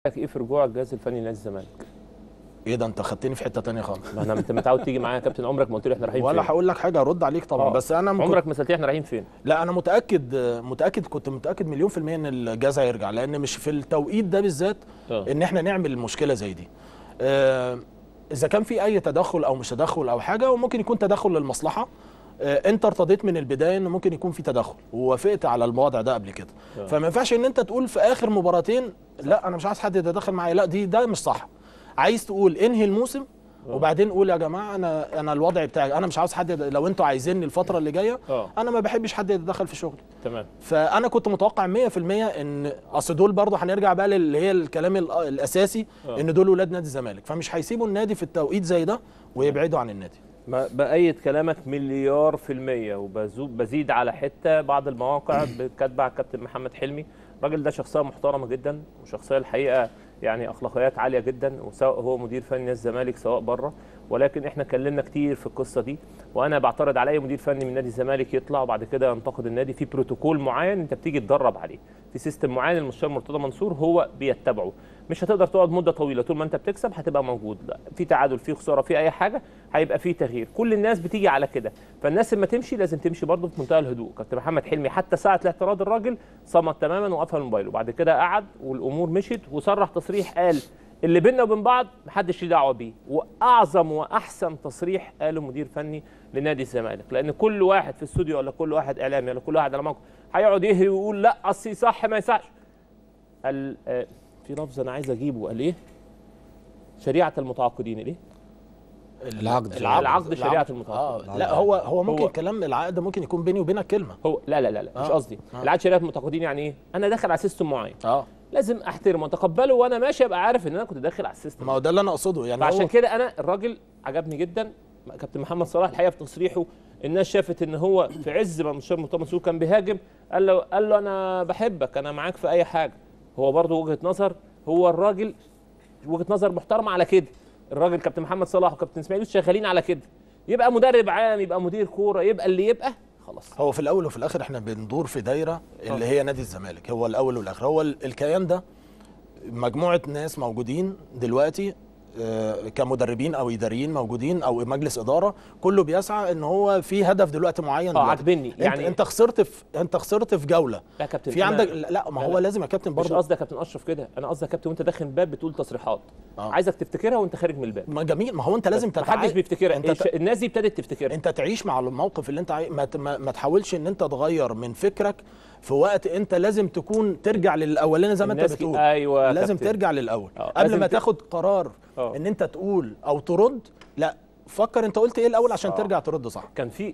رايك ايه في رجوع الجهاز الفني لنادي الزمالك؟ ايه ده انت خدتني في حته تانية خالص ما انا انت متعود تيجي معايا يا كابتن عمرك ما قلت لي احنا رايحين ولا فين هقول لك حاجه ارد عليك طبعا آه. بس انا ممكن عمرك ما سالتني احنا رايحين فين لا انا متاكد متاكد كنت متاكد مليون في الميه ان الجهاز هيرجع لان مش في التوقيت ده بالذات آه. ان احنا نعمل مشكله زي دي آه، اذا كان في اي تدخل او مش تدخل او حاجه وممكن يكون تدخل للمصلحه آه، انت ارتضيت من البدايه ان ممكن يكون في تدخل ووافقت على الوضع ده قبل كده آه. فما ينفعش ان انت تقول في اخر مباراتين لا انا مش عايز حد يتدخل معايا لا دي ده مش صح عايز تقول انهي الموسم آه. وبعدين قول يا جماعه انا انا الوضع بتاعي انا مش عاوز حد يد- لو انتوا عايزيني الفتره اللي جايه اه انا ما بحبش حد يتدخل في شغلي تمام فانا كنت متوقع 100% ان اصل دول برضه هنرجع بقى اللي هي الكلام ال- الاساسي آه. ان دول ولاد نادي الزمالك فمش هيسيبوا النادي في التوقيت زي ده ويبعدوا عن النادي ما بأيد كلامك مليار في المية وبزيد على حتة بعض المواقع كاتبة على الكابتن محمد حلمي الراجل ده شخصية محترمة جدا وشخصية الحقيقة يعني أخلاقيات عالية جدا وسواء هو مدير فني نادي الزمالك سواء بره ولكن احنا اتكلمنا كتير في القصة دي وأنا بعترض على أي مدير فني من نادي الزمالك يطلع وبعد كده ينتقد النادي في بروتوكول معين أنت بتيجي تدرب عليه في سيستم معين المستشار مرتضى منصور هو بيتبعه مش هتقدر تقعد مده طويله طول ما انت بتكسب هتبقى موجود لا في تعادل في خساره في اي حاجه هيبقى في تغيير كل الناس بتيجي على كده فالناس لما تمشي لازم تمشي برضه في منتهى الهدوء كابتن محمد حلمي حتى ساعه الاعتراض الراجل صمت تماما وقفل الموبايل وبعد كده قعد والامور مشيت وصرح تصريح قال اللي بيننا وبين بعض محدش ليه دعوه بيه واعظم واحسن تصريح قاله مدير فني لنادي الزمالك لان كل واحد في الاستوديو ولا كل واحد اعلامي ولا كل واحد على موقع هيقعد يهري ويقول لا اصل صح ما يصحش قال آه، في لفظ انا عايز اجيبه قال ايه شريعه المتعاقدين الايه العقد. العقد شريعه آه المتعاقدين لا هو هو ممكن هو- كلام العقد ممكن يكون بيني وبينك كلمه هو لا لا لا, لا مش آه. قصدي آه. العقد شريعه المتعاقدين يعني ايه انا داخل على سيستم معين اه لازم احترمه واتقبله وانا ماشي ابقى عارف ان انا كنت داخل على السيستم ما هو ده اللي انا اقصده يعني فعشان هو كده انا الراجل عجبني جدا كابتن محمد صلاح الحقيقه في تصريحه الناس شافت ان هو في عز ما المستشار مرتضى منصور كان بيهاجم قال له قال له انا بحبك انا معاك في اي حاجه هو برضه وجهه نظر هو الراجل وجهه نظر محترمه على كده الراجل كابتن محمد صلاح وكابتن اسماعيل يوسف شغالين على كده يبقى مدرب عام يبقى مدير كوره يبقى اللي يبقى خلاص هو في الاول وفي الاخر احنا بندور في دايره اللي هي نادي الزمالك هو الاول والاخر هو ال- الكيان ده مجموعه ناس موجودين دلوقتي آه، كمدربين او اداريين موجودين او مجلس اداره كله بيسعى ان هو في هدف دلوقتي معين اه دلوقتي. عاجبني يعني يعني انت خسرت في انت خسرت في جوله لا يا كابتن في أنا- عندك لا ما لا، هو لا. لازم يا كابتن مش برضه قصدي يا كابتن اشرف كده انا قصدي يا كابتن وانت داخل الباب بتقول تصريحات آه. عايزك تفتكرها وانت خارج من الباب ما جميل ما هو انت لازم محدش تتعايش بيفتكرها انت الش- الناس دي ابتدت تفتكرها انت تعيش مع الموقف اللي انت عاي... ما, ت- ما, ما تحاولش ان انت تغير من فكرك في وقت انت لازم تكون ترجع للاولاني زي ما انت الناس بتقول ايوه يا لازم كابتن. ترجع للاول اه، قبل لازم ما ت- تاخد قرار اه. ان انت تقول او ترد لا فكر انت قلت ايه الاول عشان اه. ترجع ترد صح كان في